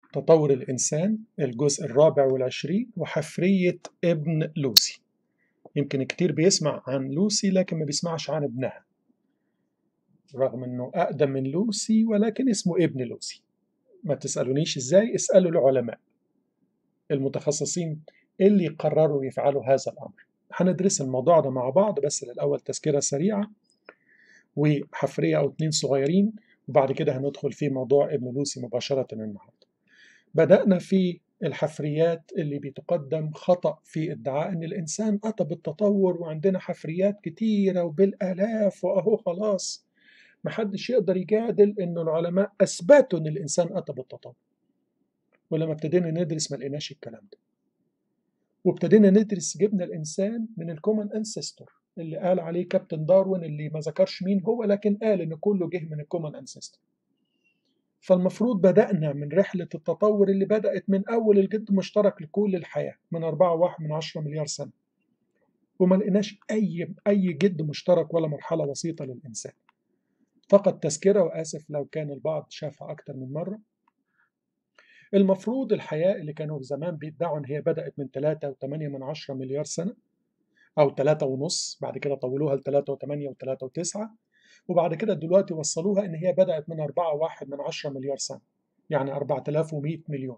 تطور الإنسان الجزء الرابع والعشرين وحفرية ابن لوسي يمكن كتير بيسمع عن لوسي لكن ما بيسمعش عن ابنها رغم انه اقدم من لوسي ولكن اسمه ابن لوسي ما تسألونيش ازاي اسألوا العلماء المتخصصين اللي قرروا يفعلوا هذا الامر هندرس الموضوع ده مع بعض بس للاول تذكرة سريعة وحفرية او اتنين صغيرين وبعد كده هندخل في موضوع ابن لوسي مباشرة النهاردة بدأنا في الحفريات اللي بتقدم خطأ في ادعاء ان الانسان اتى بالتطور وعندنا حفريات كتيرة وبالالاف واهو خلاص محدش يقدر يجادل انه العلماء اثبتوا ان الانسان اتى بالتطور ولما ابتدينا ندرس ما لقيناش الكلام ده وابتدينا ندرس جبنا الانسان من الكومن انسيستور اللي قال عليه كابتن داروين اللي ما ذكرش مين هو لكن قال ان كله جه من الكومن انسيستور فالمفروض بدأنا من رحلة التطور اللي بدأت من أول الجد مشترك لكل الحياة من 4.1 من 10 مليار سنة وما لقيناش أي أي جد مشترك ولا مرحلة وسيطة للإنسان فقط تذكرة وآسف لو كان البعض شافها أكتر من مرة المفروض الحياة اللي كانوا زمان بيدعوا إن هي بدأت من 3.8 من 10 مليار سنة أو 3 ونص بعد كده طولوها ل 3.8 و3 و9 وبعد كده دلوقتي وصلوها إن هي بدأت من 4.1 من 10 مليار سنة يعني 4100 مليون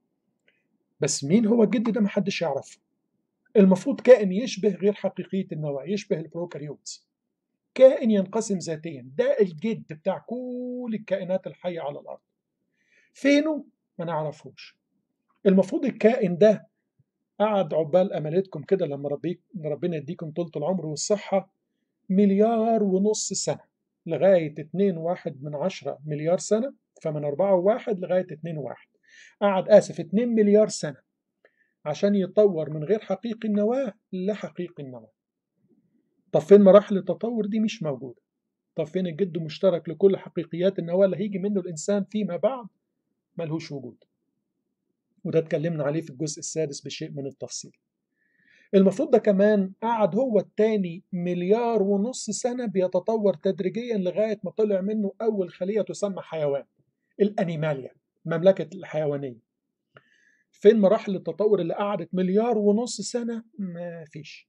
بس مين هو الجد ده محدش يعرفه المفروض كائن يشبه غير حقيقية النواة يشبه البروكاريوتس كائن ينقسم ذاتيا ده الجد بتاع كل الكائنات الحية على الأرض فينه ما نعرفوش المفروض الكائن ده قعد عقبال أملتكم كده لما ربيك ربنا يديكم طولة العمر والصحة مليار ونص سنة لغاية 2 واحد من عشرة مليار سنة فمن 4 واحد لغاية 2 واحد قعد آسف 2 مليار سنة عشان يتطور من غير حقيقي النواة لحقيقي النواة طب فين مراحل التطور دي مش موجودة طب فين الجد مشترك لكل حقيقيات النواة اللي هيجي منه الإنسان فيما بعد ملهوش وجود وده اتكلمنا عليه في الجزء السادس بشيء من التفصيل المفروض ده كمان قعد هو التاني مليار ونص سنة بيتطور تدريجيا لغاية ما طلع منه أول خلية تسمى حيوان الأنيماليا مملكة الحيوانية فين مراحل التطور اللي قعدت مليار ونص سنة ما فيش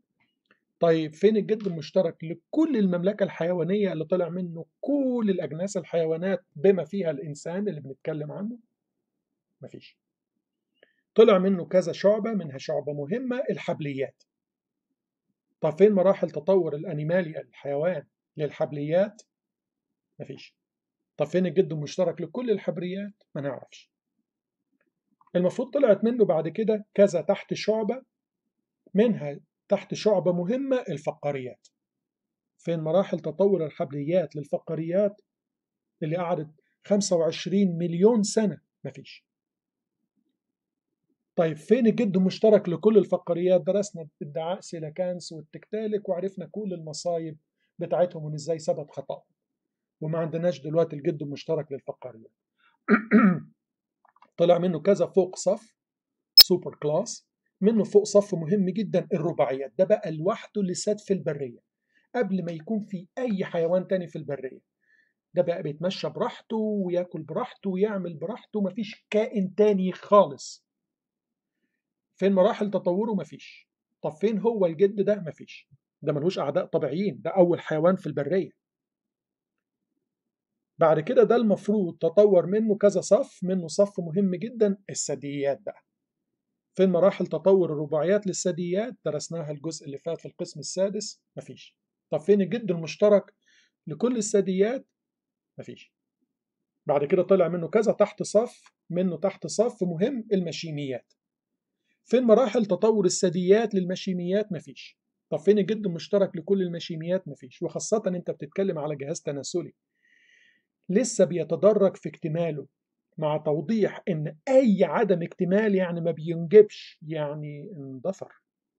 طيب فين الجد المشترك لكل المملكة الحيوانية اللي طلع منه كل الأجناس الحيوانات بما فيها الإنسان اللي بنتكلم عنه مفيش طلع منه كذا شعبة منها شعبة مهمة الحبليات طب فين مراحل تطور الأنيماليا الحيوان للحبليات مفيش طب فين الجد المشترك لكل الحبريات ما نعرفش المفروض طلعت منه بعد كده كذا تحت شعبة منها تحت شعبة مهمة الفقاريات فين مراحل تطور الحبليات للفقاريات اللي قعدت 25 مليون سنة مفيش طيب فين الجد المشترك لكل الفقاريات درسنا ادعاء سيلاكانس والتكتالك وعرفنا كل المصايب بتاعتهم وان ازاي ثبت خطأ وما عندناش دلوقتي الجد المشترك للفقاريات طلع منه كذا فوق صف سوبر كلاس منه فوق صف مهم جدا الرباعيات ده بقى لوحده اللي ساد في البرية قبل ما يكون في أي حيوان تاني في البرية ده بقى بيتمشى براحته وياكل براحته ويعمل براحته مفيش كائن تاني خالص فين مراحل تطوره مفيش طب فين هو الجد ده مفيش ده ملوش أعداء طبيعيين ده أول حيوان في البرية بعد كده ده المفروض تطور منه كذا صف منه صف مهم جدا الثدييات بقى فين مراحل تطور الرباعيات للثدييات درسناها الجزء اللي فات في القسم السادس مفيش طب فين الجد المشترك لكل الثدييات مفيش بعد كده طلع منه كذا تحت صف منه تحت صف مهم المشيميات فين مراحل تطور الثدييات للمشيميات مفيش طب فين الجد المشترك لكل المشيميات مفيش وخاصة انت بتتكلم على جهاز تناسلي لسه بيتدرج في اكتماله مع توضيح ان اي عدم اكتمال يعني ما بينجبش يعني اندثر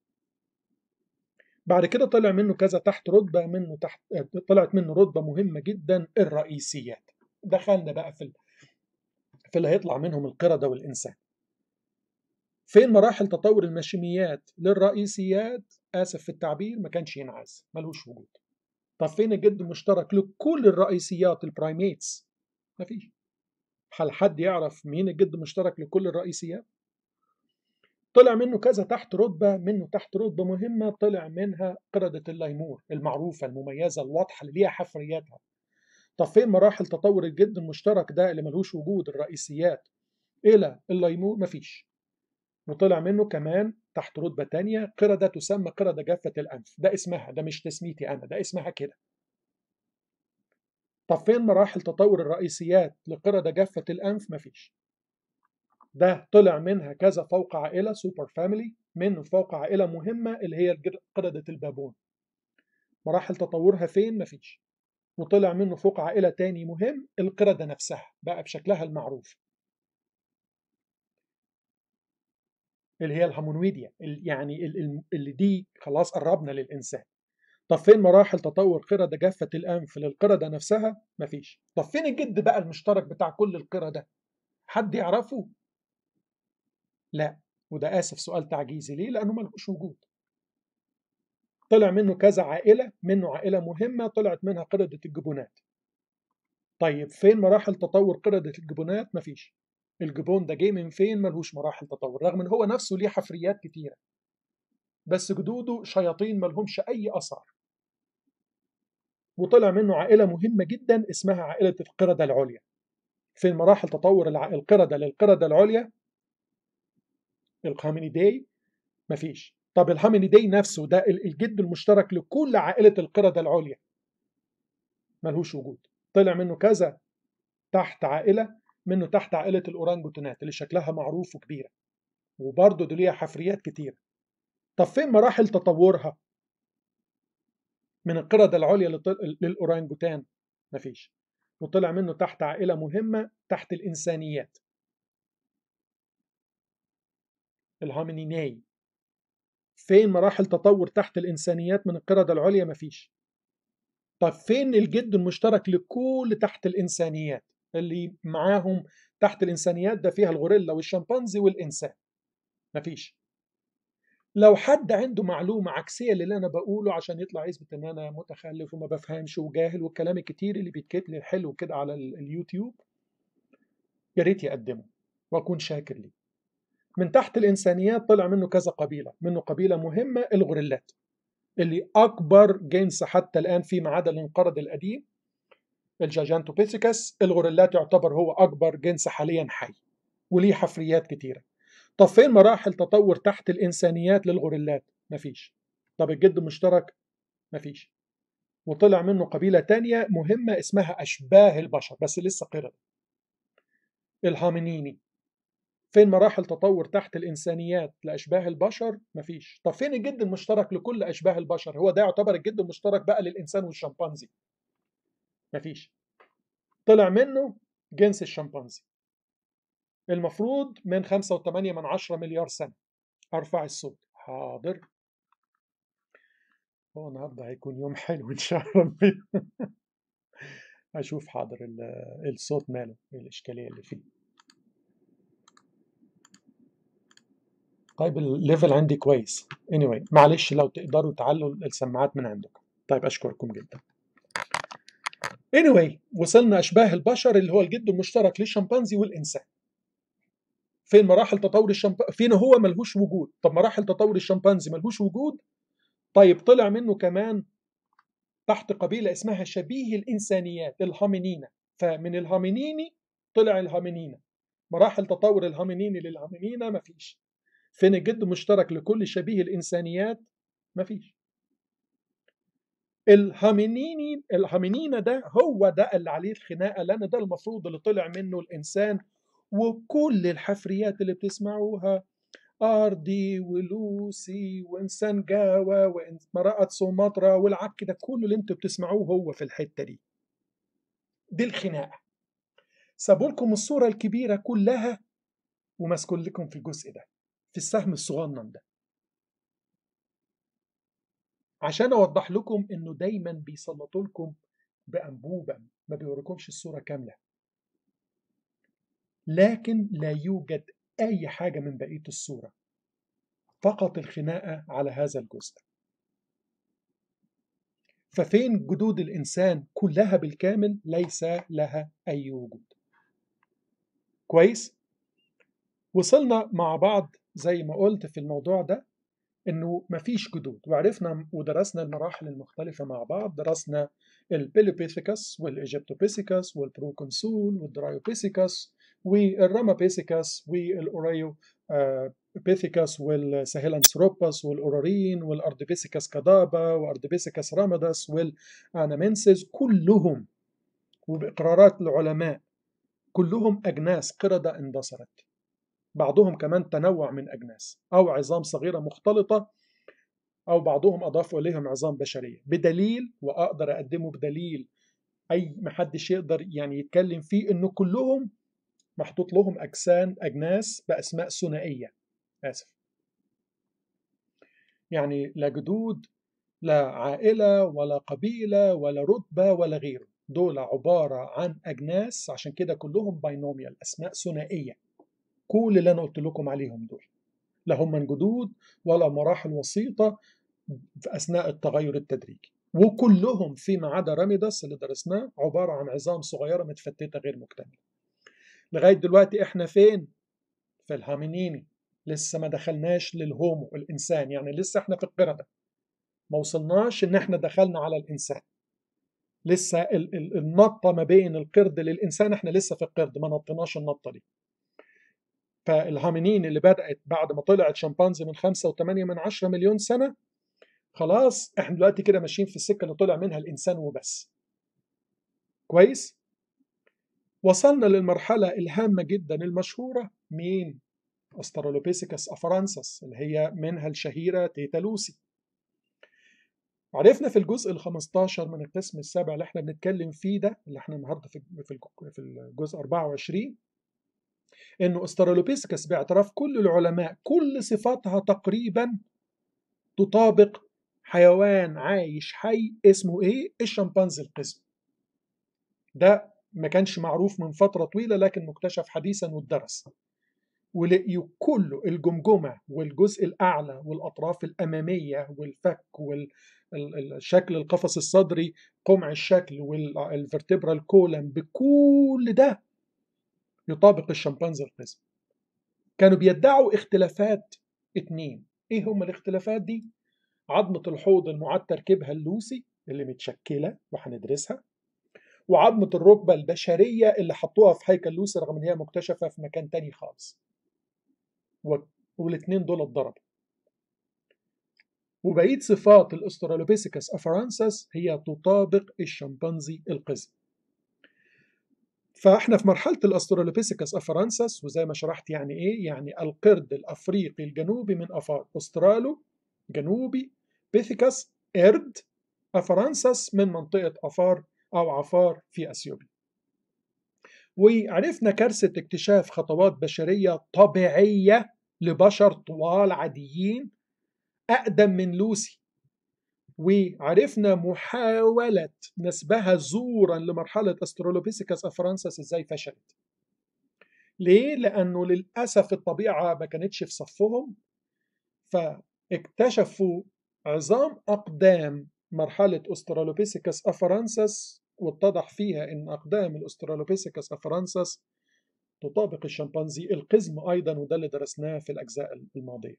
بعد كده طلع منه كذا تحت رتبة منه تحت طلعت منه رتبة مهمة جدا الرئيسيات دخلنا بقى في في اللي هيطلع منهم القردة والإنسان فين مراحل تطور المشيميات للرئيسيات آسف في التعبير ما كانش ينعز ملوش وجود طب فين الجد المشترك لكل الرئيسيات البرايميتس مفيش هل حد يعرف مين الجد المشترك لكل الرئيسيات طلع منه كذا تحت رتبة منه تحت رتبة مهمة طلع منها قردة الليمور المعروفة المميزة الواضحة اللي ليها حفرياتها طب فين مراحل تطور الجد المشترك ده اللي ملوش وجود الرئيسيات إلى الليمور مفيش وطلع منه كمان تحت رتبة تانية قردة تسمى قردة جافة الأنف ده اسمها ده مش تسميتي أنا ده اسمها كده طب فين مراحل تطور الرئيسيات لقردة جافة الأنف مفيش ده طلع منها كذا فوق عائلة سوبر فاميلي منه فوق عائلة مهمة اللي هي قردة البابون مراحل تطورها فين مفيش وطلع منه فوق عائلة تاني مهم القردة نفسها بقى بشكلها المعروف اللي هي الهامونويديا يعني اللي دي خلاص قربنا للإنسان طب فين مراحل تطور قردة جافة الأنف للقردة نفسها مفيش طب فين الجد بقى المشترك بتاع كل القردة حد يعرفه لا وده آسف سؤال تعجيزي ليه لأنه ملهوش وجود طلع منه كذا عائلة منه عائلة مهمة طلعت منها قردة الجبونات طيب فين مراحل تطور قردة الجبونات مفيش الجبون ده جه من فين ملهوش مراحل تطور رغم ان هو نفسه ليه حفريات كتيرة بس جدوده شياطين ملهمش أي أثر وطلع منه عائلة مهمة جدا اسمها عائلة القردة العليا في مراحل تطور القردة للقردة العليا الهامينيداي مفيش طب الهامينيداي نفسه ده الجد المشترك لكل عائلة القردة العليا ملهوش وجود طلع منه كذا تحت عائلة منه تحت عائلة الأورانجوتونات اللي شكلها معروف وكبيرة وبرضه دي ليها حفريات كتيرة طب فين مراحل تطورها من القردة العليا للأورانجوتان مفيش وطلع منه تحت عائلة مهمة تحت الإنسانيات الهامينيناي فين مراحل تطور تحت الإنسانيات من القردة العليا مفيش طب فين الجد المشترك لكل تحت الإنسانيات اللي معاهم تحت الإنسانيات ده فيها الغوريلا والشمبانزي والإنسان مفيش لو حد عنده معلومة عكسية للي أنا بقوله عشان يطلع يثبت إن أنا متخلف وما بفهمش وجاهل والكلام الكتير اللي بيتكتب لي الحلو كده على اليوتيوب يا ريت يقدمه وأكون شاكر ليه من تحت الإنسانيات طلع منه كذا قبيلة منه قبيلة مهمة الغوريلات اللي أكبر جنس حتى الآن فيما عدا الانقرض القديم الجاجانتوبيثيكس الغوريلات يعتبر هو أكبر جنس حاليا حي وليه حفريات كتيرة طب فين مراحل تطور تحت الإنسانيات للغوريلات مفيش طب الجد المشترك مفيش وطلع منه قبيلة تانية مهمة اسمها أشباه البشر بس لسه قردة الهامينيني فين مراحل تطور تحت الإنسانيات لأشباه البشر؟ مفيش. طب فين الجد المشترك لكل أشباه البشر؟ هو ده يعتبر الجد المشترك بقى للإنسان والشمبانزي. مفيش. طلع منه جنس الشمبانزي. المفروض من 5.8 من 10 مليار سنة. أرفع الصوت. حاضر. هو النهارده هيكون يوم حلو إن شاء الله. أشوف حاضر الصوت ماله، الإشكالية اللي فيه. طيب الليفل عندي كويس anyway معلش لو تقدروا تعلوا السماعات من عندكم طيب أشكركم جدا anyway وصلنا أشباه البشر اللي هو الجد المشترك للشمبانزي والإنسان فين مراحل تطور الشمبانزي فين هو ملهوش وجود طب مراحل تطور الشمبانزي ملهوش وجود طيب طلع منه كمان تحت قبيلة اسمها شبيه الإنسانيات الهامينينا فمن الهامينيني طلع الهامينينا مراحل تطور الهامينيني للهامينينا مفيش فين الجد مشترك لكل شبيه الإنسانيات مفيش الهامينيني الهامينينا ده هو ده اللي عليه الخناقة لأن ده المفروض اللي طلع منه الإنسان وكل الحفريات اللي بتسمعوها أرضي ولوسي وإنسان جاوا ومرأة سومطرة والعك ده كله اللي انتوا بتسمعوه هو في الحتة دي دي الخناقة سابوا لكم الصورة الكبيرة كلها ومسكون لكم في الجزء ده في السهم الصغنن ده عشان اوضح لكم انه دايما بيسلطوا لكم بانبوبه ما بيوريكمش الصوره كامله لكن لا يوجد اي حاجه من بقيه الصوره فقط الخناقه على هذا الجزء ففين جدود الانسان كلها بالكامل ليس لها اي وجود كويس وصلنا مع بعض زي ما قلت في الموضوع ده انه مفيش جدود وعرفنا ودرسنا المراحل المختلفه مع بعض درسنا البيلوبيثيكس والايجيبتوبيثيكس والبروكونسول والدرايوبيثيكس والرامابيثيكس والاوريو بيثيكس والساهيلانثروبس والاورارين والاردبيثيكس كادابا واردبيثيكس رامدس والانامنسز كلهم وباقرارات العلماء كلهم اجناس قرده اندثرت بعضهم كمان تنوع من أجناس أو عظام صغيرة مختلطة أو بعضهم أضافوا إليهم عظام بشرية بدليل وأقدر أقدمه بدليل أي محدش يقدر يعني يتكلم فيه إنه كلهم محطوط لهم أجسام أجناس بأسماء ثنائية آسف يعني لا جدود لا عائلة ولا قبيلة ولا رتبة ولا غيره دول عبارة عن أجناس عشان كده كلهم باينوميال أسماء ثنائية كل اللي انا قلت لكم عليهم دول لا هم من جدود ولا مراحل وسيطه في اثناء التغير التدريجي وكلهم فيما عدا راميدس اللي درسناه عباره عن عظام صغيره متفتته غير مكتمله لغايه دلوقتي احنا فين في الهامينيني لسه ما دخلناش للهومو الانسان يعني لسه احنا في القرده ما وصلناش ان احنا دخلنا على الانسان لسه النطه ما بين القرد للانسان احنا لسه في القرد ما نطيناش النطه دي فالهامينين اللي بدأت بعد ما طلعت شمبانزي من 5 و8 من 10 مليون سنة خلاص احنا دلوقتي كده ماشيين في السكة اللي طلع منها الإنسان وبس كويس وصلنا للمرحلة الهامة جدا المشهورة مين أسترالوبيثيكس أفرانسس اللي هي منها الشهيرة تيتا لوسي عرفنا في الجزء ال 15 من القسم السابع اللي احنا بنتكلم فيه ده اللي احنا النهارده في في الجزء 24 انه استرالوبيثكس باعتراف كل العلماء كل صفاتها تقريبا تطابق حيوان عايش حي اسمه ايه الشمبانزي القزم ده ما كانش معروف من فترة طويلة لكن مكتشف حديثا واتدرس ولقيوا كله الجمجمة والجزء الأعلى والأطراف الأمامية والفك والشكل القفص الصدري قمع الشكل والفرتبرال كولم بكل ده يطابق الشمبانزي القزم كانوا بيدعوا اختلافات اتنين ايه هم الاختلافات دي عظمة الحوض المعاد تركيبها اللوسي اللي متشكلة وهندرسها وعظمة الركبة البشرية اللي حطوها في هيكل لوسي رغم ان هي مكتشفة في مكان تاني خالص و... والاتنين دول اتضربوا وبقية صفات الاسترالوبيثيكس افرانسس هي تطابق الشمبانزي القزم فاحنا في مرحله الاسترالوبيثيكس افرانسس وزي ما شرحت يعني ايه يعني القرد الافريقي الجنوبي من افار استرالو جنوبي بيثيكس قرد افرانسس من منطقه افار او عفار في اثيوبيا وعرفنا كارثه اكتشاف خطوات بشريه طبيعيه لبشر طوال عاديين اقدم من لوسي وعرفنا محاولة نسبها زورا لمرحلة استرولوبيثيكس افرانسس ازاي فشلت ليه؟ لأنه للأسف الطبيعة ما كانتش في صفهم فاكتشفوا عظام أقدام مرحلة أسترالوبيثيكس أفرانسس واتضح فيها أن أقدام الأسترالوبيثيكس أفرانسس تطابق الشمبانزي القزم أيضا وده اللي درسناه في الأجزاء الماضية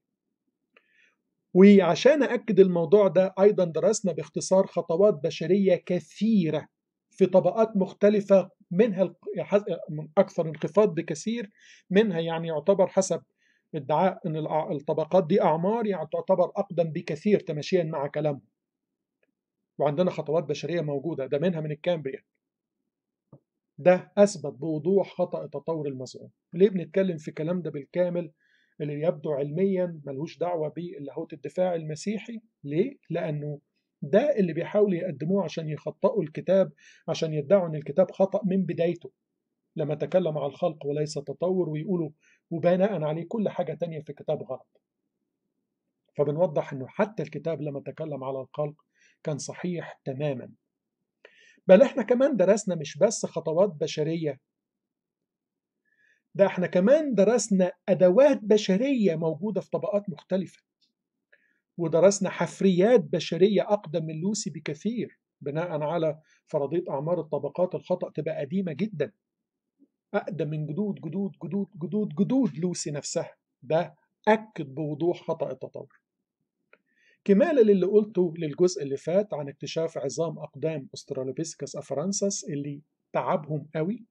وعشان أكد الموضوع ده أيضا درسنا باختصار خطوات بشرية كثيرة في طبقات مختلفة منها أكثر انخفاض بكثير منها يعني يعتبر حسب ادعاء أن الطبقات دي أعمار يعني تعتبر أقدم بكثير تماشيا مع كلامهم وعندنا خطوات بشرية موجودة ده منها من الكامبريان ده أثبت بوضوح خطأ التطور المزعوم ليه بنتكلم في الكلام ده بالكامل اللي يبدو علميا ملهوش دعوة باللاهوت الدفاع المسيحي ليه؟ لأنه ده اللي بيحاولوا يقدموه عشان يخطئوا الكتاب عشان يدعوا ان الكتاب خطأ من بدايته لما تكلم على الخلق وليس تطور ويقولوا وبناء عليه كل حاجة تانية في الكتاب غلط فبنوضح انه حتى الكتاب لما تكلم على الخلق كان صحيح تماما بل احنا كمان درسنا مش بس خطوات بشرية ده احنا كمان درسنا ادوات بشريه موجوده في طبقات مختلفه ودرسنا حفريات بشريه اقدم من لوسي بكثير بناء على فرضيه اعمار الطبقات الخطا تبقى قديمه جدا أقدم من جدود جدود جدود جدود جدود لوسي نفسها ده أكد بوضوح خطأ التطور كمالا للي قلته للجزء اللي فات عن اكتشاف عظام أقدام أسترالوبيسكس أفرانسس اللي تعبهم قوي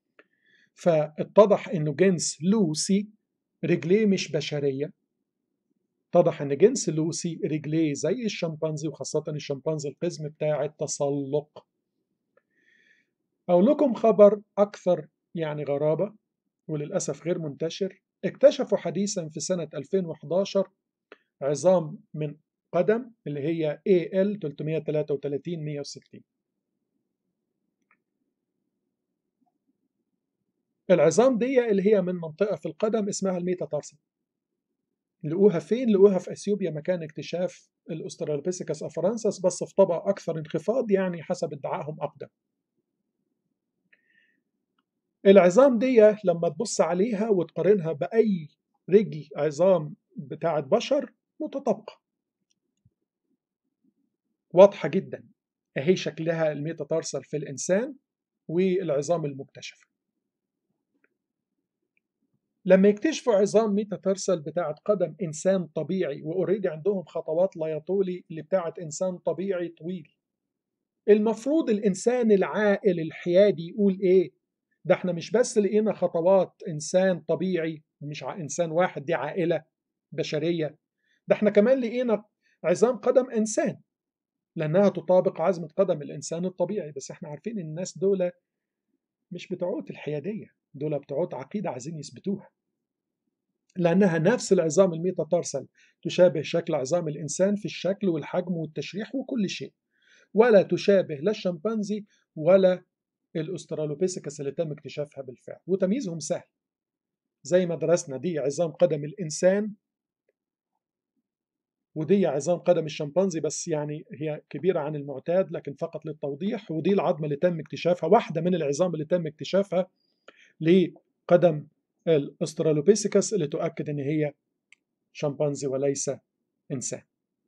فاتضح إنه جنس لوسي رجليه مش بشرية اتضح إن جنس لوسي رجليه زي الشمبانزي وخاصة الشمبانزي القزم بتاع التسلق أقول لكم خبر أكثر يعني غرابة وللأسف غير منتشر اكتشفوا حديثا في سنة 2011 عظام من قدم اللي هي AL 333 160 العظام دي اللي هي من منطقة في القدم اسمها الميتاتارسل لقوها فين؟ لقوها في اثيوبيا مكان اكتشاف الاسترالوبيثيكس افرانسس بس في طبقة أكثر انخفاض يعني حسب ادعائهم أقدم. العظام دي لما تبص عليها وتقارنها بأي رجل عظام بتاعت بشر متطابقة. واضحة جدا أهي شكلها الميتاتارسل في الإنسان والعظام المكتشفة. لما يكتشفوا عظام ميتاتارسل بتاعت قدم انسان طبيعي واوريدي عندهم خطوات لا يطولي اللي بتاعت انسان طبيعي طويل المفروض الانسان العاقل الحيادي يقول ايه ده احنا مش بس لقينا خطوات انسان طبيعي مش انسان واحد دي عائله بشريه ده احنا كمان لقينا عظام قدم انسان لانها تطابق عظمه قدم الانسان الطبيعي بس احنا عارفين ان الناس دول مش بتوعات الحياديه دول بتوعات عقيده عايزين يثبتوها لأنها نفس العظام الميتاتارسل تشابه شكل عظام الإنسان في الشكل والحجم والتشريح وكل شيء ولا تشابه لا الشمبانزي ولا الأسترالوبيثيكس اللي تم اكتشافها بالفعل وتمييزهم سهل زي ما درسنا دي عظام قدم الإنسان ودي عظام قدم الشمبانزي بس يعني هي كبيرة عن المعتاد لكن فقط للتوضيح ودي العظمة اللي تم اكتشافها واحدة من العظام اللي تم اكتشافها لقدم الاسترالوبيثيكس اللي تؤكد ان هي شمبانزي وليس انسان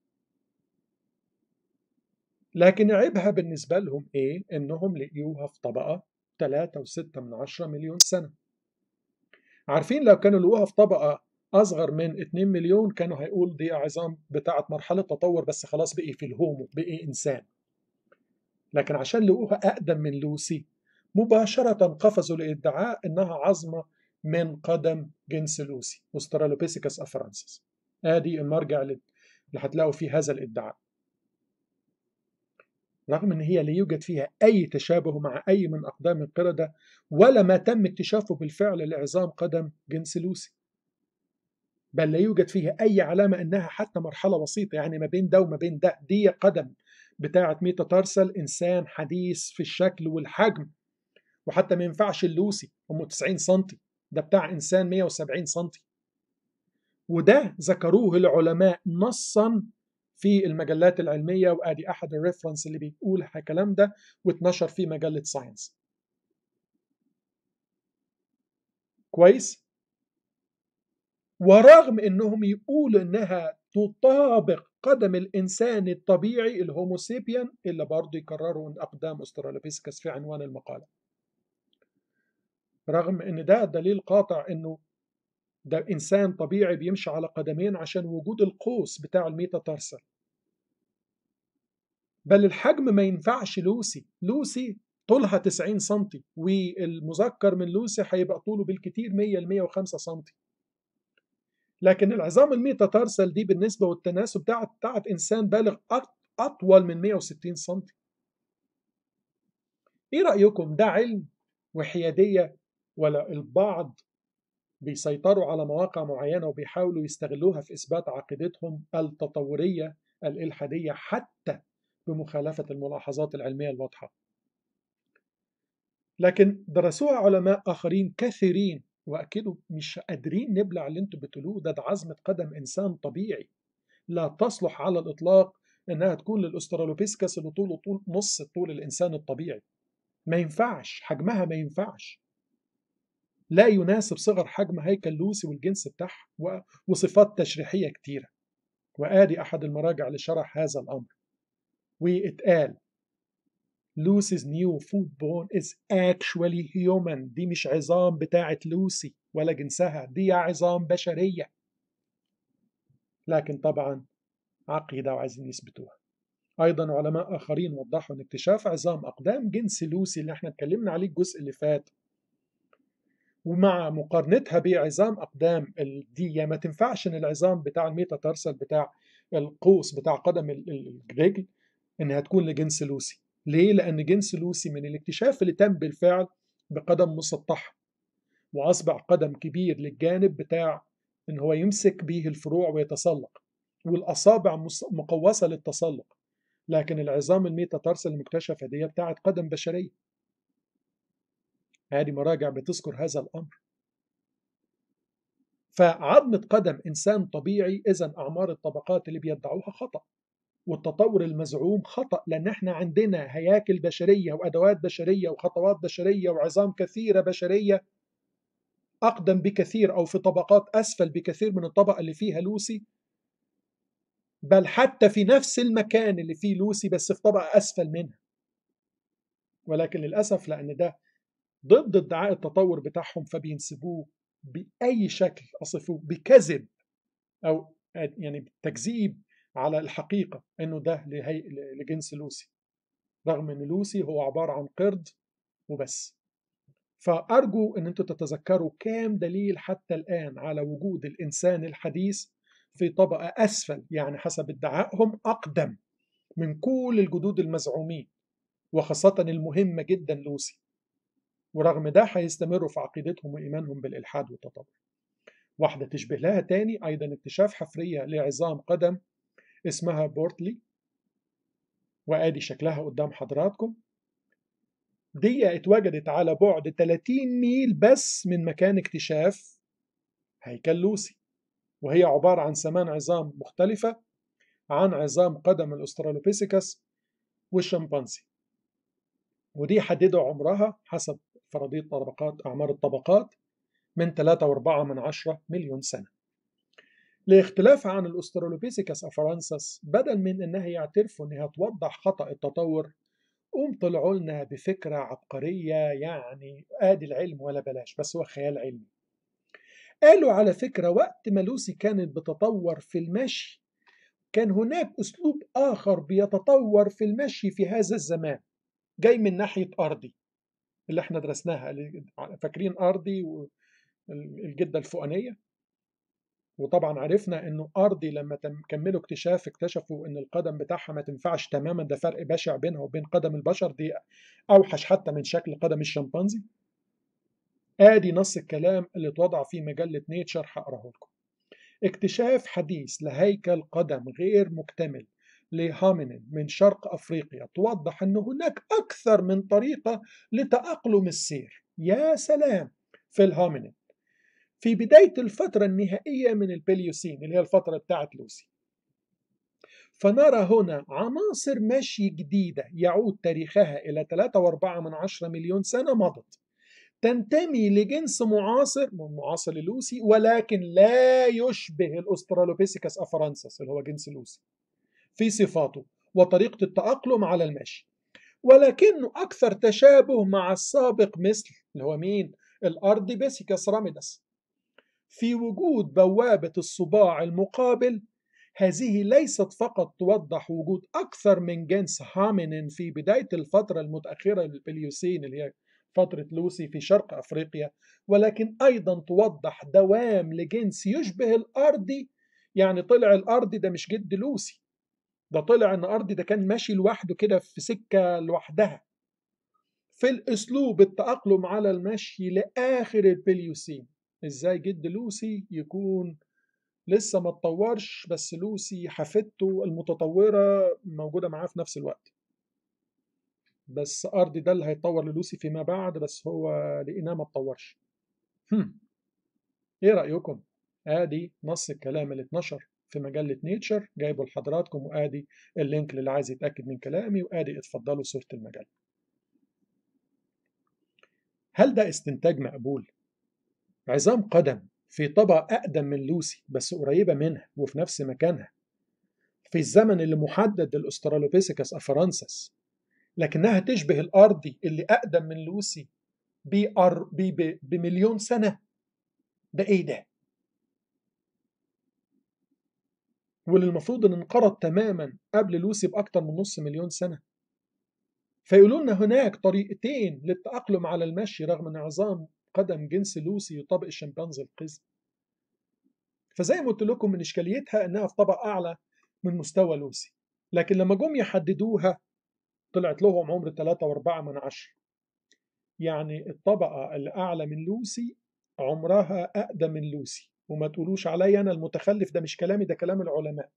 لكن عيبها بالنسبة لهم ايه انهم لقيوها في طبقة 3.6 من 10 مليون سنة عارفين لو كانوا لقوها في طبقة أصغر من 2 مليون كانوا هيقول دي عظام بتاعة مرحلة تطور بس خلاص بقي في الهومو بقي إنسان لكن عشان لقوها أقدم من لوسي مباشرة قفزوا لادعاء إنها عظمة من قدم جنس لوسي استرالوبيثيكس افرانسيس ادي المرجع اللي هتلاقوا فيه هذا الادعاء رغم ان هي لا يوجد فيها اي تشابه مع اي من اقدام القرده ولا ما تم اكتشافه بالفعل لعظام قدم جنس لوسي بل لا يوجد فيها اي علامه انها حتى مرحله بسيطه يعني ما بين ده وما بين ده دي قدم بتاعه ميتاتارسل انسان حديث في الشكل والحجم وحتى ما ينفعش اللوسي هم 90 سم ده بتاع إنسان 170 سم وده ذكروه العلماء نصا في المجلات العلمية وآدي أحد الريفرنس اللي بيقول الكلام ده واتنشر في مجلة ساينس كويس ورغم انهم يقولوا انها تطابق قدم الانسان الطبيعي الهوموسيبيان الا برضه يكرروا ان اقدام استرالوبيثيكس في عنوان المقاله رغم ان ده دليل قاطع انه ده انسان طبيعي بيمشي على قدمين عشان وجود القوس بتاع الميتاتارسل بل الحجم ما ينفعش لوسي لوسي طولها 90 سم والمذكر من لوسي هيبقى طوله بالكتير 100 ل 105 سم لكن العظام الميتاتارسل دي بالنسبه والتناسب بتاعت بتاعت انسان بالغ اطول من 160 سم ايه رايكم ده علم وحياديه ولا البعض بيسيطروا على مواقع معينة وبيحاولوا يستغلوها في إثبات عقيدتهم التطورية الإلحادية حتى بمخالفة الملاحظات العلمية الواضحة لكن درسوها علماء آخرين كثيرين وأكدوا مش قادرين نبلع اللي انتوا بتقولوه ده, ده عظمة قدم إنسان طبيعي لا تصلح على الإطلاق إنها تكون للأسترالوبيسكس اللي طوله طول نص طول الإنسان الطبيعي ما ينفعش حجمها ما ينفعش لا يناسب صغر حجم هيكل لوسي والجنس بتاعها وصفات تشريحية كتيرة وآدي أحد المراجع اللي شرح هذا الأمر واتقال Lucy's new food bone is actually human دي مش عظام بتاعت لوسي ولا جنسها دي عظام بشرية لكن طبعا عقيدة وعايزين يثبتوها أيضا علماء آخرين وضحوا أن اكتشاف عظام أقدام جنس لوسي اللي احنا اتكلمنا عليه الجزء اللي فات ومع مقارنتها بعظام أقدام الدية ما تنفعش إن العظام بتاع الميتاتارسل بتاع القوس بتاع قدم الرجل إنها تكون لجنس لوسي ليه؟ لأن جنس لوسي من الاكتشاف اللي تم بالفعل بقدم مسطحة وأصبح قدم كبير للجانب بتاع إن هو يمسك به الفروع ويتسلق والأصابع مقوسة للتسلق لكن العظام الميتاتارسل المكتشفة دي بتاعت قدم بشرية هذه مراجع بتذكر هذا الأمر فعظمة قدم إنسان طبيعي إذا أعمار الطبقات اللي بيدعوها خطأ والتطور المزعوم خطأ لأن احنا عندنا هياكل بشرية وأدوات بشرية وخطوات بشرية وعظام كثيرة بشرية أقدم بكثير أو في طبقات أسفل بكثير من الطبقة اللي فيها لوسي بل حتى في نفس المكان اللي فيه لوسي بس في طبقة أسفل منها ولكن للأسف لأن ده ضد ادعاء التطور بتاعهم فبينسبوه بأي شكل أصفوه بكذب أو يعني تكذيب على الحقيقة إنه ده لهي... لجنس لوسي رغم إن لوسي هو عبارة عن قرد وبس فأرجو إن أنتم تتذكروا كام دليل حتى الآن على وجود الإنسان الحديث في طبقة أسفل يعني حسب ادعائهم أقدم من كل الجدود المزعومين وخاصة المهمة جدا لوسي ورغم ده هيستمروا في عقيدتهم وإيمانهم بالإلحاد والتطور واحدة تشبه لها تاني أيضا اكتشاف حفرية لعظام قدم اسمها بورتلي وآدي شكلها قدام حضراتكم دي اتوجدت على بعد 30 ميل بس من مكان اكتشاف هيكل لوسي وهي عبارة عن ثمان عظام مختلفة عن عظام قدم الأسترالوبيثيكس والشمبانزي ودي حددوا عمرها حسب فرضية طبقات أعمار الطبقات من 3.4 من عشرة مليون سنة لاختلافها عن الأسترالوبيثيكس أفرانسس بدل من إنها يعترفوا إنها توضح خطأ التطور قوم طلعوا لنا بفكرة عبقرية يعني آدي العلم ولا بلاش بس هو خيال علمي قالوا على فكرة وقت ما لوسي كانت بتطور في المشي كان هناك أسلوب آخر بيتطور في المشي في هذا الزمان جاي من ناحية أرضي اللي احنا درسناها فاكرين أرضي والجدة الفوقانية وطبعا عرفنا انه ارضي لما كملوا اكتشاف اكتشفوا ان القدم بتاعها ما تنفعش تماما ده فرق بشع بينها وبين قدم البشر دي اوحش حتى من شكل قدم الشمبانزي ادي نص الكلام اللي اتوضع في مجله نيتشر هقراه لكم اكتشاف حديث لهيكل قدم غير مكتمل لهامينين من شرق افريقيا توضح ان هناك اكثر من طريقه لتاقلم السير يا سلام في الهامينين في بداية الفترة النهائية من البليوسين اللي هي الفترة بتاعت لوسي فنرى هنا عناصر مشي جديدة يعود تاريخها إلى 3.4 من عشرة مليون سنة مضت تنتمي لجنس معاصر معاصر للوسي ولكن لا يشبه الأسترالوبيثيكس أفرانسس اللي هو جنس لوسي في صفاته وطريقة التأقلم على المشي ولكنه أكثر تشابه مع السابق مثل اللي هو مين؟ الأرض بيسيكس راميدس في وجود بوابة الصباع المقابل هذه ليست فقط توضح وجود أكثر من جنس هامينين في بداية الفترة المتأخرة للبليوسين اللي هي فترة لوسي في شرق أفريقيا ولكن أيضا توضح دوام لجنس يشبه الأرضي يعني طلع الأرضي ده مش جد لوسي ده طلع إن أرضي ده كان ماشي لوحده كده في سكة لوحدها في الأسلوب التأقلم على المشي لآخر البليوسين ازاي جد لوسي يكون لسه ما اتطورش بس لوسي حفيدته المتطورة موجودة معاه في نفس الوقت بس أرضي ده اللي هيتطور للوسي فيما بعد بس هو لقيناه ما اتطورش هم. ايه رأيكم؟ ادي نص الكلام اللي اتنشر في مجلة نيتشر جايبه لحضراتكم وادي اللينك اللي عايز يتأكد من كلامي وادي اتفضلوا صورة المجلة هل ده استنتاج مقبول؟ عظام قدم في طبقة أقدم من لوسي بس قريبة منها وفي نفس مكانها في الزمن اللي محدد للأسترالوبيثيكس أفرانسس لكنها تشبه الأرضي اللي أقدم من لوسي بأر... ب... ب... بمليون سنة ده إيه ده؟ واللي المفروض ان انقرض تماما قبل لوسي باكثر من نص مليون سنه فيقولوا لنا هناك طريقتين للتاقلم على المشي رغم ان عظام قدم جنس لوسي يطابق الشمبانزي القزم فزي ما قلت لكم من اشكاليتها انها في طبق اعلى من مستوى لوسي لكن لما جم يحددوها طلعت لهم عمر 3 و4 من عشرة يعني الطبقة اللي أعلى من لوسي عمرها أقدم من لوسي وما تقولوش عليا أنا المتخلف ده مش كلامي ده كلام العلماء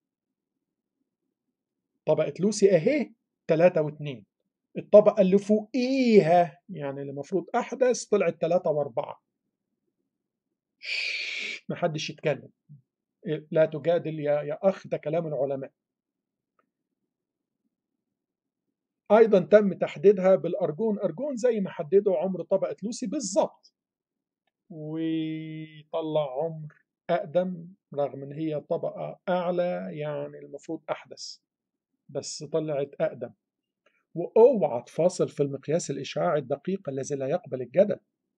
طبقة لوسي أهي 3 و2 الطبقة اللي فوقيها يعني اللي المفروض أحدث طلعت 3 و4 محدش يتكلم لا تجادل يا يا أخ ده كلام العلماء ايضا تم تحديدها بالارجون ارجون زي ما حددوا عمر طبقه لوسي بالظبط وطلع عمر اقدم رغم ان هي طبقه اعلى يعني المفروض احدث بس طلعت اقدم واوعى تفاصل في المقياس الاشعاعي الدقيق الذي لا يقبل الجدل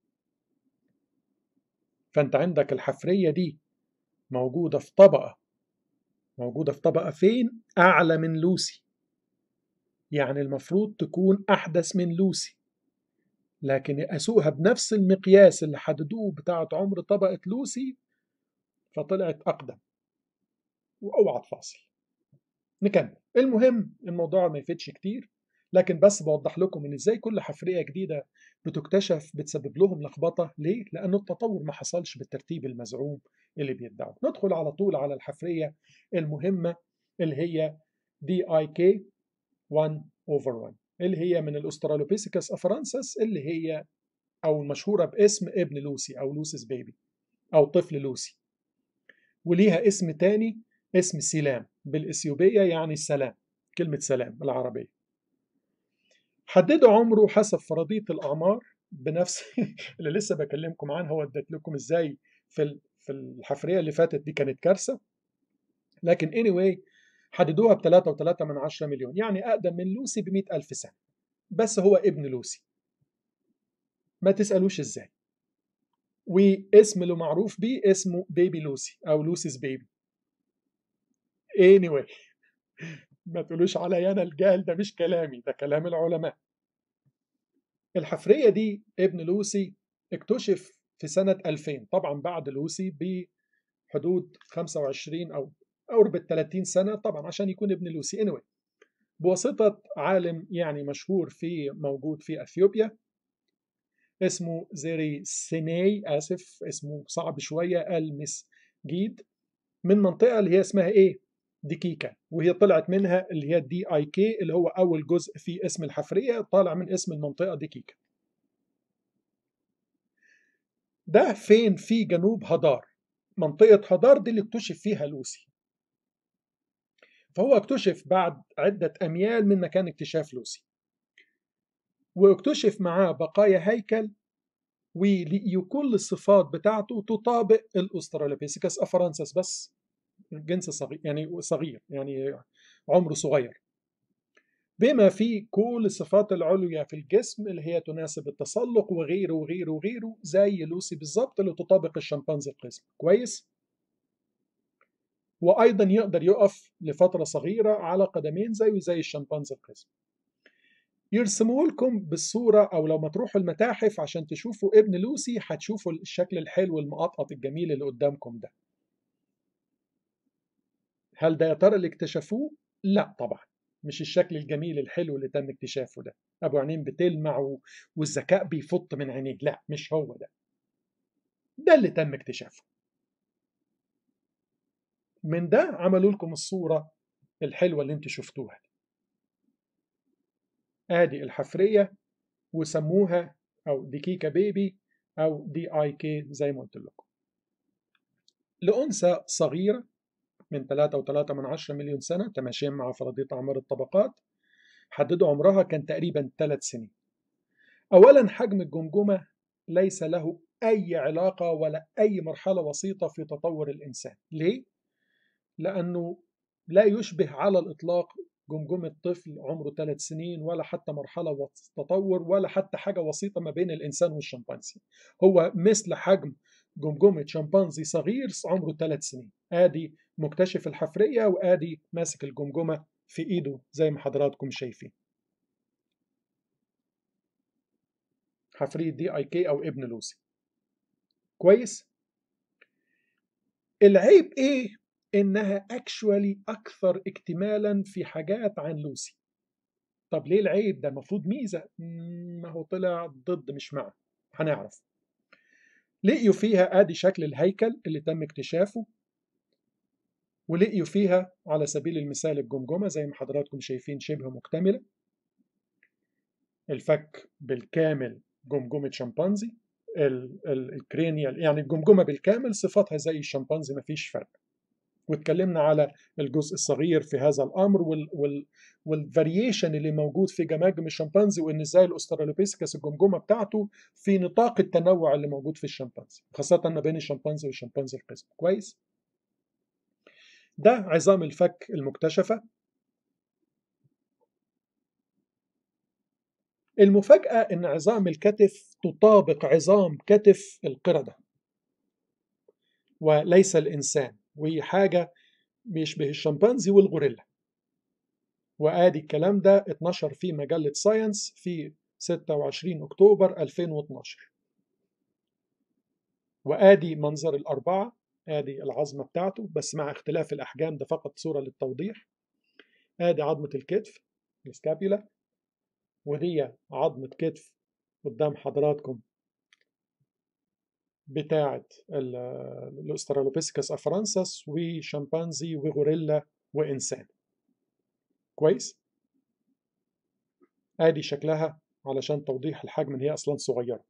فانت عندك الحفريه دي موجوده في طبقه موجوده في طبقه فين اعلى من لوسي يعني المفروض تكون أحدث من لوسي لكن يقاسوها بنفس المقياس اللي حددوه بتاعة عمر طبقة لوسي فطلعت أقدم وأوعى تفاصل نكمل المهم الموضوع ما يفيدش كتير لكن بس بوضح لكم ان ازاي كل حفريه جديده بتكتشف بتسبب لهم لخبطه ليه؟ لان التطور ما حصلش بالترتيب المزعوم اللي بيدعوا. ندخل على طول على الحفريه المهمه اللي هي دي اي كي 1 over 1 اللي هي من الاسترالوبيثيكس افرانسس اللي هي او المشهوره باسم ابن لوسي او لوسيس بيبي او طفل لوسي وليها اسم تاني اسم سلام بالاثيوبيه يعني السلام كلمه سلام العربيه حددوا عمره حسب فرضيه الاعمار بنفس اللي لسه بكلمكم عنها وديت لكم ازاي في في الحفريه اللي فاتت دي كانت كارثه لكن anyway حددوها ب 3.3 من 10 مليون يعني أقدم من لوسي ب 100 ألف سنة بس هو ابن لوسي ما تسألوش إزاي واسم اللي معروف بيه اسمه بيبي لوسي أو لوسي's بيبي anyway ما تقولوش عليا أنا الجهل ده مش كلامي ده كلام العلماء الحفرية دي ابن لوسي اكتشف في سنة 2000 طبعا بعد لوسي بحدود 25 أو قرب ال 30 سنة طبعا عشان يكون ابن لوسي anyway بواسطة عالم يعني مشهور في موجود في أثيوبيا اسمه زيري سيني آسف اسمه صعب شوية المس جيد من منطقة اللي هي اسمها إيه؟ ديكيكا وهي طلعت منها اللي هي دي اي كي اللي هو أول جزء في اسم الحفرية طالع من اسم المنطقة ديكيكا ده فين في جنوب هدار منطقة هدار دي اللي اكتشف فيها لوسي فهو اكتشف بعد عدة أميال من مكان اكتشاف لوسي واكتشف معاه بقايا هيكل وكل الصفات بتاعته تطابق الاسترالوبيثيكس افرانسس بس جنس صغير يعني صغير يعني عمره صغير بما فيه كل الصفات العليا في الجسم اللي هي تناسب التسلق وغيره وغيره وغيره زي لوسي بالظبط اللي تطابق الشمبانزي القزم كويس وايضا يقدر يقف لفتره صغيره على قدمين زيه زي الشمبانزي القزم يرسموا لكم بالصوره او لو ما تروحوا المتاحف عشان تشوفوا ابن لوسي هتشوفوا الشكل الحلو المقطقط الجميل اللي قدامكم ده هل ده يا ترى اللي اكتشفوه لا طبعا مش الشكل الجميل الحلو اللي تم اكتشافه ده ابو عينين بتلمع والذكاء بيفط من عينيه لا مش هو ده ده اللي تم اكتشافه من ده عملوا لكم الصورة الحلوة اللي انتوا شفتوها ادي الحفرية وسموها او ديكيكا بيبي او دي اي كي زي ما قلت لكم لأنثى صغيرة من 3.3 من 10 مليون سنة تماشيا مع فرضية أعمار الطبقات حددوا عمرها كان تقريبا 3 سنين أولا حجم الجمجمة ليس له أي علاقة ولا أي مرحلة وسيطة في تطور الإنسان ليه؟ لأنه لا يشبه على الإطلاق جمجمة طفل عمره ثلاث سنين ولا حتى مرحلة تطور ولا حتى حاجة وسيطة ما بين الإنسان والشمبانزي هو مثل حجم جمجمة شمبانزي صغير عمره ثلاث سنين آدي مكتشف الحفرية وآدي ماسك الجمجمة في إيده زي ما حضراتكم شايفين حفرية دي اي كي او ابن لوسي كويس العيب ايه انها اكشوالي اكثر اكتمالا في حاجات عن لوسي طب ليه العيب ده المفروض ميزه ما هو طلع ضد مش مع هنعرف لقيوا فيها ادي شكل الهيكل اللي تم اكتشافه ولقيوا فيها على سبيل المثال الجمجمه زي ما حضراتكم شايفين شبه مكتمله الفك بالكامل جمجمه شمبانزي الكرينيال يعني الجمجمه بالكامل صفاتها زي الشمبانزي مفيش فرق واتكلمنا على الجزء الصغير في هذا الامر وال وال والفاريشن اللي موجود في جماجم الشمبانزي وان ازاي الاسترالوبيثيكس الجمجمه بتاعته في نطاق التنوع اللي موجود في الشمبانزي خاصه ما بين الشمبانزي والشمبانزي القزم كويس ده عظام الفك المكتشفه المفاجاه ان عظام الكتف تطابق عظام كتف القرده وليس الانسان وهي حاجة بيشبه الشمبانزي والغوريلا وآدي الكلام ده اتنشر في مجلة ساينس في 26 أكتوبر 2012 وآدي منظر الأربعة آدي العظمة بتاعته بس مع اختلاف الأحجام ده فقط صورة للتوضيح آدي عظمة الكتف السكابيولا ودي عظمة كتف قدام حضراتكم بتاعة الأسترالوبيثيكس أفرانسس وشمبانزي وغوريلا وإنسان كويس؟ آدي شكلها علشان توضيح الحجم إن هي أصلا صغيرة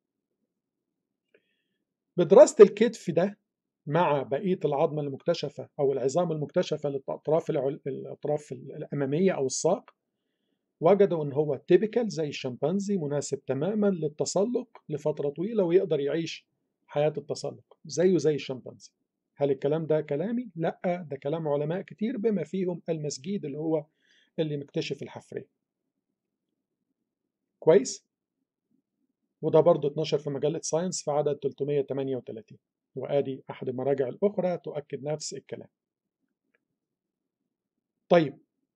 بدراسة الكتف ده مع بقية العظمة المكتشفة أو العظام المكتشفة للأطراف الأطراف الأمامية أو الساق وجدوا ان هو تيبيكال زي الشمبانزي مناسب تماما للتسلق لفتره طويله ويقدر يعيش حياه التسلق زيه زي الشمبانزي هل الكلام ده كلامي لا ده كلام علماء كتير بما فيهم المسجيد اللي هو اللي مكتشف الحفريه كويس وده برضه اتنشر في مجله ساينس في عدد 338 وادي احد المراجع الاخرى تؤكد نفس الكلام طيب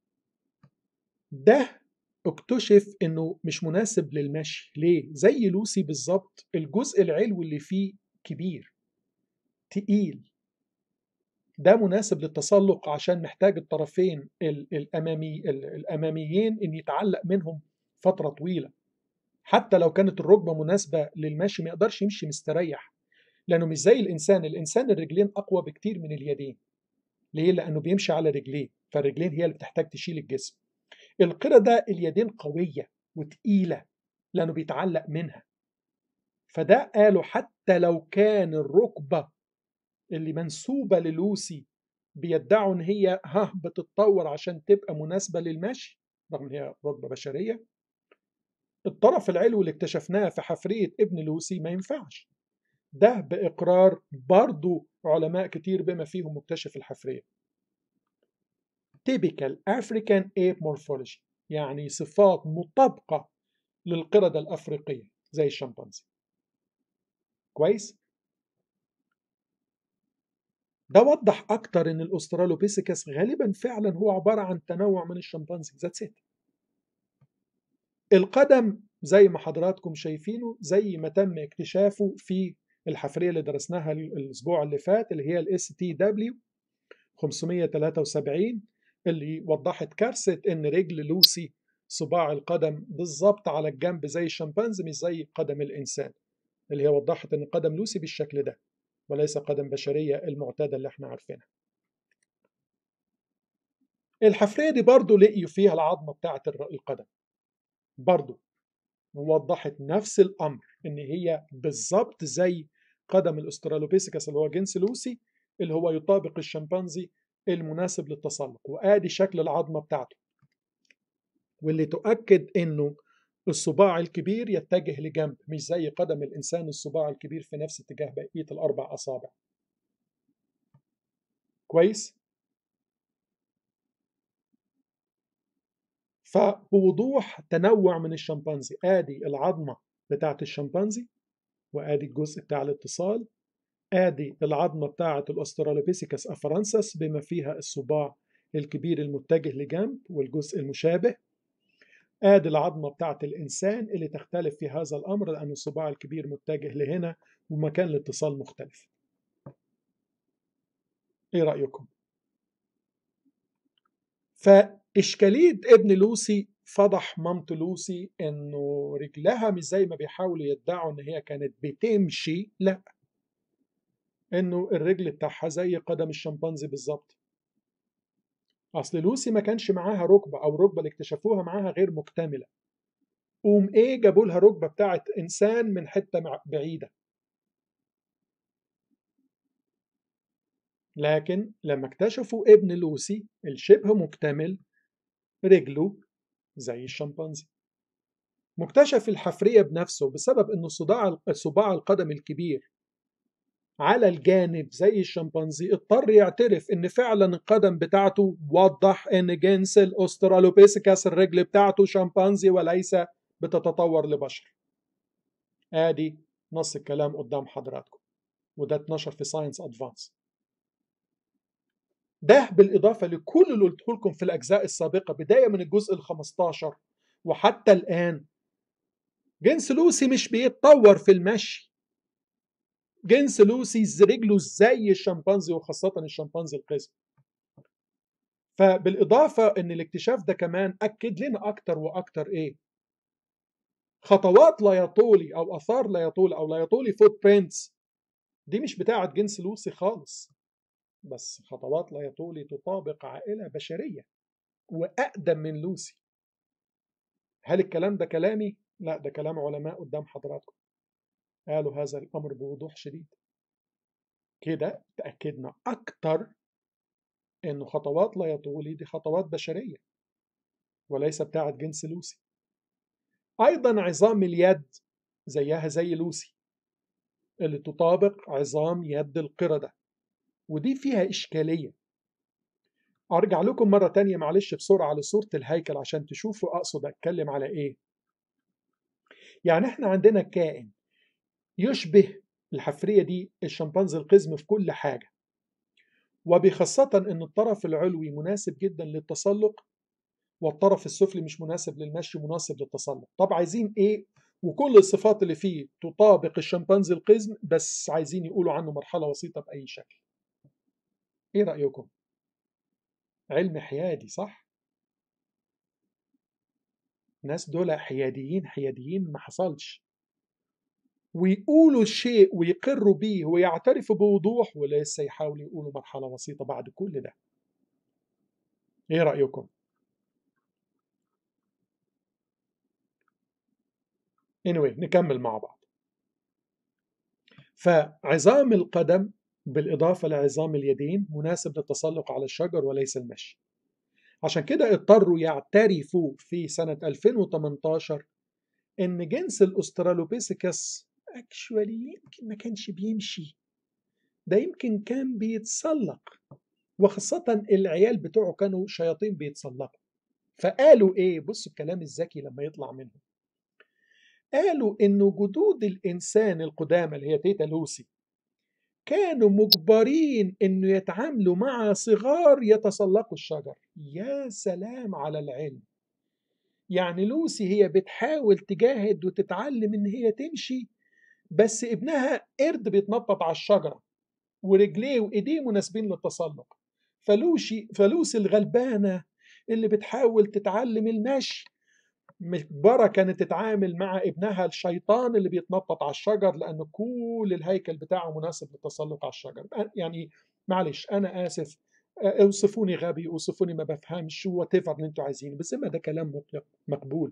ده اكتشف انه مش مناسب للمشي ليه زي لوسي بالظبط الجزء العلوي اللي فيه كبير تقيل ده مناسب للتسلق عشان محتاج الطرفين الامامي الاماميين ان يتعلق منهم فتره طويله حتى لو كانت الركبه مناسبه للمشي ما يقدرش يمشي مستريح لانه مش زي الانسان الانسان الرجلين اقوى بكتير من اليدين ليه لانه بيمشي على رجليه فالرجلين هي اللي بتحتاج تشيل الجسم القردة اليدين قوية وتقيلة لأنه بيتعلق منها فده قالوا حتى لو كان الركبة اللي منسوبة للوسي بيدعوا إن هي ها بتتطور عشان تبقى مناسبة للمشي رغم إن هي ركبة بشرية الطرف العلوي اللي اكتشفناه في حفرية ابن لوسي ما ينفعش ده بإقرار برضو علماء كتير بما فيهم مكتشف الحفرية typical African ape morphology يعني صفات مطابقة للقردة الأفريقية زي الشمبانزي كويس؟ ده وضح أكتر إن الأسترالوبيثيكس غالبا فعلا هو عبارة عن تنوع من الشمبانزي ذاتس ات القدم زي ما حضراتكم شايفينه زي ما تم اكتشافه في الحفرية اللي درسناها الأسبوع اللي فات اللي هي الاس تي دبليو 573 اللي وضحت كارثة إن رجل لوسي صباع القدم بالظبط على الجنب زي الشمبانزي مش زي قدم الإنسان اللي هي وضحت إن قدم لوسي بالشكل ده وليس قدم بشرية المعتادة اللي احنا عارفينها الحفرية دي برضو لقيوا فيها العظمة بتاعة القدم برضو ووضحت نفس الأمر إن هي بالظبط زي قدم الأسترالوبيثيكس اللي هو جنس لوسي اللي هو يطابق الشمبانزي المناسب للتسلق وادي شكل العظمه بتاعته واللي تؤكد انه الصباع الكبير يتجه لجنب مش زي قدم الانسان الصباع الكبير في نفس اتجاه بقيه الاربع اصابع كويس فبوضوح تنوع من الشمبانزي ادي العظمه بتاعت الشمبانزي وادي الجزء بتاع الاتصال ادي العظمه بتاعت الاسترالوبيثيكس افرنسس بما فيها الصباع الكبير المتجه لجنب والجزء المشابه ادي العظمه بتاعت الانسان اللي تختلف في هذا الامر لان الصباع الكبير متجه لهنا ومكان الاتصال مختلف ايه رايكم فاشكاليه ابن لوسي فضح مامته لوسي انه رجلها مش زي ما بيحاولوا يدعوا ان هي كانت بتمشي لا انه الرجل بتاعها زي قدم الشمبانزي بالظبط اصل لوسي ما كانش معاها ركبه او الركبه اللي اكتشفوها معاها غير مكتمله قوم ايه جابوا لها ركبه بتاعت انسان من حته بعيده لكن لما اكتشفوا ابن لوسي الشبه مكتمل رجله زي الشمبانزي مكتشف الحفرية بنفسه بسبب أنه صداع صباع القدم الكبير على الجانب زي الشمبانزي اضطر يعترف ان فعلا القدم بتاعته وضح ان جنس الاسترالوبيثيكاس الرجل بتاعته شمبانزي وليس بتتطور لبشر ادي نص الكلام قدام حضراتكم وده اتنشر في ساينس ادفانس ده بالإضافة لكل اللي قلته لكم في الأجزاء السابقة بداية من الجزء ال 15 وحتى الآن جنس لوسي مش بيتطور في المشي جنس لوسي رجله زي الشمبانزي وخاصة الشمبانزي القزم فبالإضافة إن الاكتشاف ده كمان أكد لنا أكتر وأكتر إيه خطوات لا يطولي أو آثار لا يطولي أو لا يطولي فوت برينتس دي مش بتاعة جنس لوسي خالص بس خطوات لا يطولي تطابق عائلة بشرية وأقدم من لوسي هل الكلام ده كلامي؟ لا ده كلام علماء قدام حضراتكم قالوا هذا الأمر بوضوح شديد كده تأكدنا أكتر إنه خطوات لا يطولي دي خطوات بشرية وليس بتاعة جنس لوسي أيضا عظام اليد زيها زي لوسي اللي تطابق عظام يد القردة ودي فيها إشكالية أرجع لكم مرة تانية معلش بسرعة لصورة الهيكل عشان تشوفوا أقصد أتكلم على إيه يعني إحنا عندنا كائن يشبه الحفرية دي الشمبانزي القزم في كل حاجة وبخاصة أن الطرف العلوي مناسب جدا للتسلق والطرف السفلي مش مناسب للمشي مناسب للتسلق طب عايزين إيه وكل الصفات اللي فيه تطابق الشمبانزي القزم بس عايزين يقولوا عنه مرحلة وسيطة بأي شكل ايه رأيكم علم حيادي صح الناس دول حياديين حياديين ما حصلش ويقولوا الشيء ويقروا بيه ويعترفوا بوضوح ولسه يحاولوا يقولوا مرحلة وسيطة بعد كل ده ايه رأيكم anyway نكمل مع بعض فعظام القدم بالإضافة لعظام اليدين مناسب للتسلق على الشجر وليس المشي عشان كده اضطروا يعترفوا في سنة 2018 إن جنس الأسترالوبيثيكس اكشوالي يمكن ما كانش بيمشي ده يمكن كان بيتسلق وخاصة العيال بتوعه كانوا شياطين بيتسلقوا فقالوا ايه بصوا الكلام الذكي لما يطلع منهم قالوا انه جدود الانسان القدامى اللي هي تيتا لوسي كانوا مجبرين انه يتعاملوا مع صغار يتسلقوا الشجر يا سلام على العلم يعني لوسي هي بتحاول تجاهد وتتعلم ان هي تمشي بس ابنها قرد بيتنطط على الشجرة ورجليه وايديه مناسبين للتسلق فلوشي فلوسي الغلبانة اللي بتحاول تتعلم المشي مجبرة كانت تتعامل مع ابنها الشيطان اللي بيتنطط على الشجر لأن كل الهيكل بتاعه مناسب للتسلق على الشجر يعني معلش أنا آسف اوصفوني غبي اوصفوني ما بفهمش وات ايفر اللي انتوا عايزينه بس ما ده كلام مقبول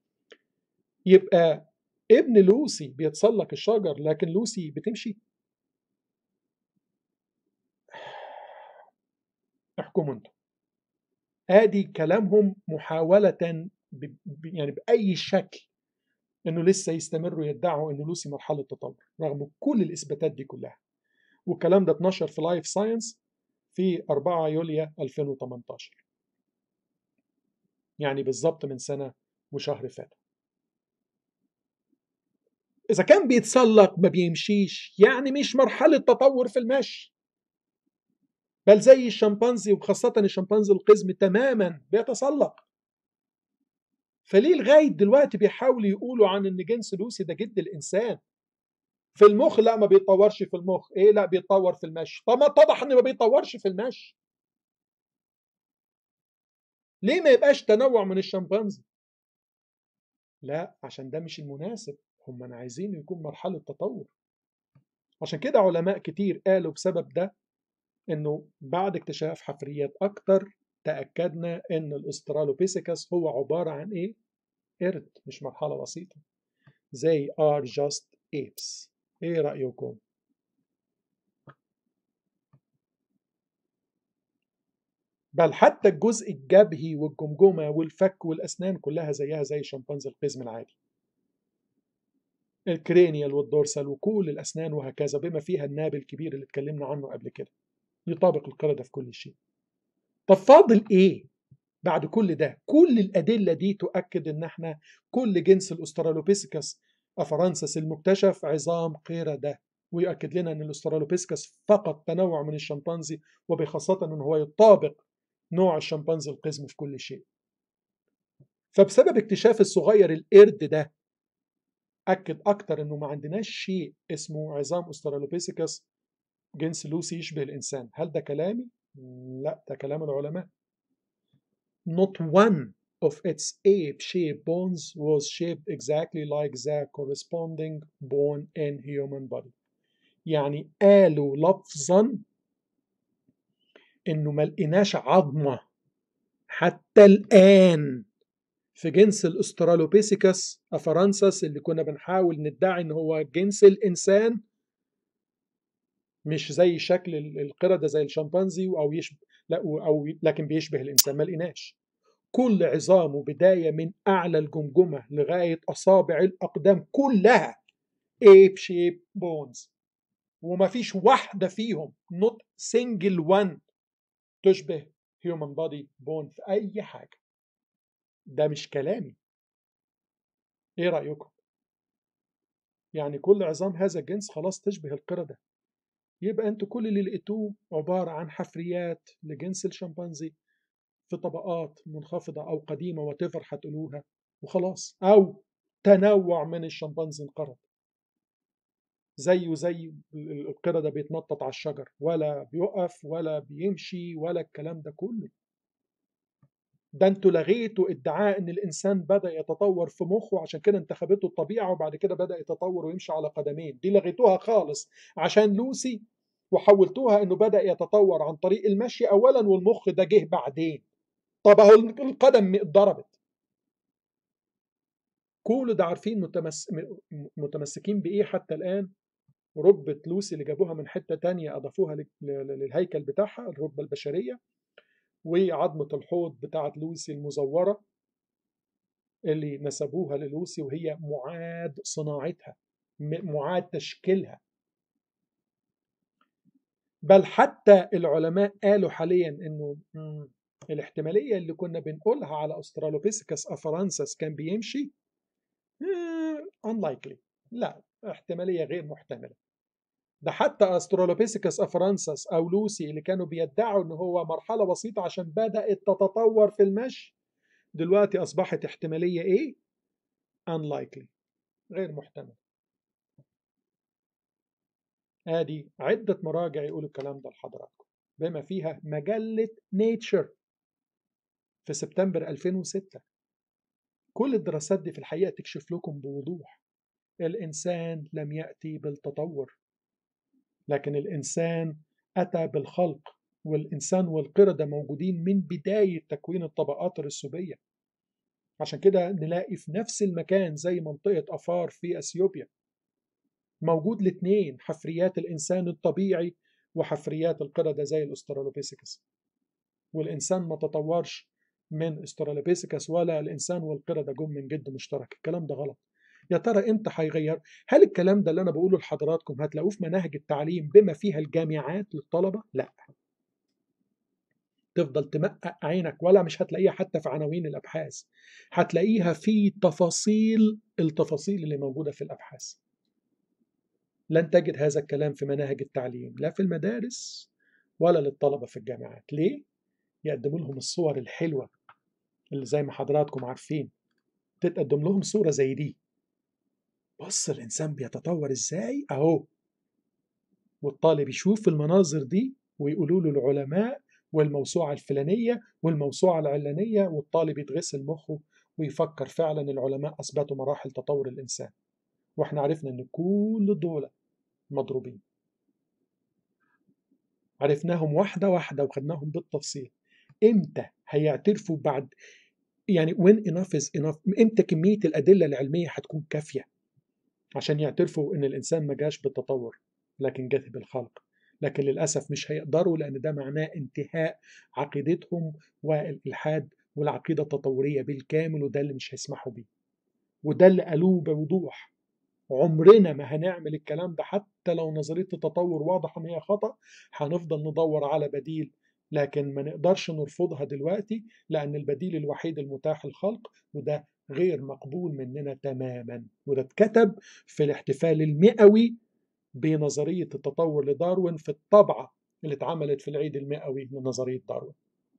يبقى ابن لوسي بيتسلق الشجر لكن لوسي بتمشي احكموا انتوا ادي كلامهم محاولة ب... يعني بأي شكل انه لسه يستمروا يدعوا انه لوسي مرحلة تطور رغم كل الاثباتات دي كلها والكلام ده اتنشر في لايف ساينس في 4 يوليو 2018 يعني بالظبط من سنة وشهر فات إذا كان بيتسلق ما بيمشيش يعني مش مرحلة تطور في المشي بل زي الشمبانزي وخاصة الشمبانزي القزم تماما بيتسلق فليه لغاية دلوقتي بيحاولوا يقولوا عن إن جنس لوسي ده جد الإنسان في المخ لا ما بيتطورش في المخ ايه لا بيتطور في المشي طب ما اتضح ان ما بيتطورش في المشي ليه ما يبقاش تنوع من الشمبانزي لا عشان ده مش المناسب هم انا عايزين يكون مرحلة تطور عشان كده علماء كتير قالوا بسبب ده انه بعد اكتشاف حفريات اكتر تأكدنا ان الاسترالوبيثيكس هو عبارة عن ايه قرد مش مرحلة بسيطة زي are just apes ايه رأيكم بل حتى الجزء الجبهي والجمجمة والفك والأسنان كلها زيها زي شمبانزي القزم العادي الكرينيال والدورسال وكل الأسنان وهكذا بما فيها الناب الكبير اللي اتكلمنا عنه قبل كده يطابق القردة في كل شيء طب فاضل ايه بعد كل ده كل الأدلة دي تؤكد ان احنا كل جنس الأسترالوبيثيكس أفرانسس المكتشف عظام قردة ويؤكد لنا ان الاسترالوبيثيكس فقط تنوع من الشمبانزي وبخاصة ان هو يطابق نوع الشمبانزي القزم في كل شيء فبسبب اكتشاف الصغير القرد ده أكد أكتر إنه ما عندناش شيء اسمه عظام أسترالوبيثيكس جنس لوسي يشبه الإنسان هل ده كلامي؟ لا ده كلام العلماء Not one of its ape-shaped bones was shaped exactly like the corresponding bone in human body يعني قالوا لفظا انه ما لقيناش عظمه حتى الان في جنس الاسترالوبيثيكس افرانسس اللي كنا بنحاول ندعي ان هو جنس الانسان مش زي شكل القردة زي الشمبانزي او يشبه لا او لكن بيشبه الانسان ما لقيناش كل عظامه بداية من أعلى الجمجمة لغاية أصابع الأقدام كلها ape shape bones وما فيش واحدة فيهم not single one تشبه human body bone في أي حاجة ده مش كلامي إيه رأيكم؟ يعني كل عظام هذا الجنس خلاص تشبه القردة يبقى انتوا كل اللي لقيتوه عبارة عن حفريات لجنس الشمبانزي في طبقات منخفضة أو قديمة وتفر هتقولوها وخلاص أو تنوع من الشمبانزي انقرض زيه زي القردة بيتنطط على الشجر ولا بيقف ولا بيمشي ولا الكلام ده كله ده انتوا لغيتوا ادعاء ان الانسان بدا يتطور في مخه عشان كده انتخبته الطبيعه وبعد كده بدا يتطور ويمشي على قدمين دي لغيتوها خالص عشان لوسي وحولتوها انه بدا يتطور عن طريق المشي اولا والمخ ده جه بعدين طب اهو القدم اتضربت كل ده عارفين متمس... متمسكين بايه حتى الان ركبة لوسي اللي جابوها من حتة تانية أضافوها للهيكل بتاعها الركبة البشرية وعظمة الحوض بتاعت لوسي المزورة اللي نسبوها للوسي وهي معاد صناعتها معاد تشكيلها بل حتى العلماء قالوا حاليا انه الاحتماليه اللي كنا بنقولها على استرالوبيثيكس افرانسس كان بيمشي unlikely لا احتماليه غير محتمله ده حتى استرالوبيثيكس افرانسس او لوسي اللي كانوا بيدعوا ان هو مرحله بسيطه عشان بدات تتطور في المشي دلوقتي اصبحت احتماليه ايه unlikely غير محتمل ادي عده مراجع يقولوا الكلام ده لحضراتكم بما فيها مجله نيتشر في سبتمبر 2006 كل الدراسات دي في الحقيقه تكشف لكم بوضوح الانسان لم ياتي بالتطور لكن الإنسان أتى بالخلق والإنسان والقردة موجودين من بداية تكوين الطبقات الرسوبية عشان كده نلاقي في نفس المكان زي منطقة أفار في أثيوبيا موجود الاثنين حفريات الإنسان الطبيعي وحفريات القردة زي الأسترالوبيثيكس والإنسان ما تطورش من استرالوبيثيكس ولا الإنسان والقردة جم من جد مشترك الكلام ده غلط يا ترى امتى هيغير هل الكلام ده اللي انا بقوله لحضراتكم هتلاقوه في مناهج التعليم بما فيها الجامعات للطلبه لا تفضل تمقق عينك ولا مش هتلاقيها حتى في عناوين الأبحاث هتلاقيها في تفاصيل التفاصيل اللي موجودة في الأبحاث لن تجد هذا الكلام في مناهج التعليم لا في المدارس ولا للطلبة في الجامعات ليه؟ يقدموا لهم الصور الحلوة اللي زي ما حضراتكم عارفين تتقدم لهم صورة زي دي بص الإنسان بيتطور إزاي أهو والطالب يشوف المناظر دي ويقولوا له العلماء والموسوعة الفلانية والموسوعة العلانية والطالب يتغسل مخه ويفكر فعلا العلماء أثبتوا مراحل تطور الإنسان واحنا عرفنا ان كل دول مضروبين عرفناهم واحدة واحدة وخدناهم بالتفصيل امتى هيعترفوا بعد يعني when enough is enough امتى كمية الأدلة العلمية هتكون كافية عشان يعترفوا ان الإنسان ما جاش بالتطور لكن جاث بالخلق لكن للأسف مش هيقدروا لأن ده معناه انتهاء عقيدتهم والإلحاد والعقيدة التطورية بالكامل وده اللي مش هيسمحوا بيه وده اللي قالوه بوضوح عمرنا ما هنعمل الكلام ده حتى لو نظرية التطور واضحة ان هي خطأ هنفضل ندور على بديل لكن ما نقدرش نرفضها دلوقتي لأن البديل الوحيد المتاح الخلق وده غير مقبول مننا تماما وده اتكتب في الاحتفال المئوي بنظرية التطور لداروين في الطبعة اللي اتعملت في العيد المئوي لنظرية داروين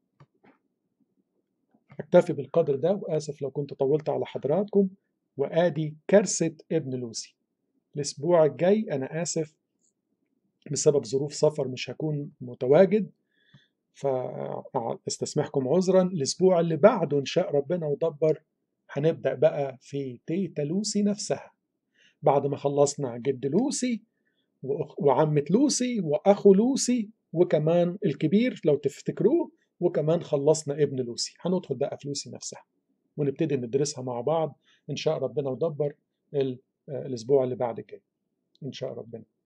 أكتفي بالقدر ده وآسف لو كنت طولت على حضراتكم وآدي كارثة ابن لوسي الأسبوع الجاي أنا آسف بسبب ظروف سفر مش هكون متواجد فاستسمحكم عذرا الأسبوع اللي بعده إن شاء ربنا ودبر هنبدأ بقى في تيتا لوسي نفسها بعد ما خلصنا جد لوسي وعمة لوسي وأخو لوسي وكمان الكبير لو تفتكروه وكمان خلصنا ابن لوسي هندخل بقى في لوسي نفسها ونبتدي ندرسها مع بعض إن شاء ربنا ودبر الأسبوع اللي بعد كده إن شاء ربنا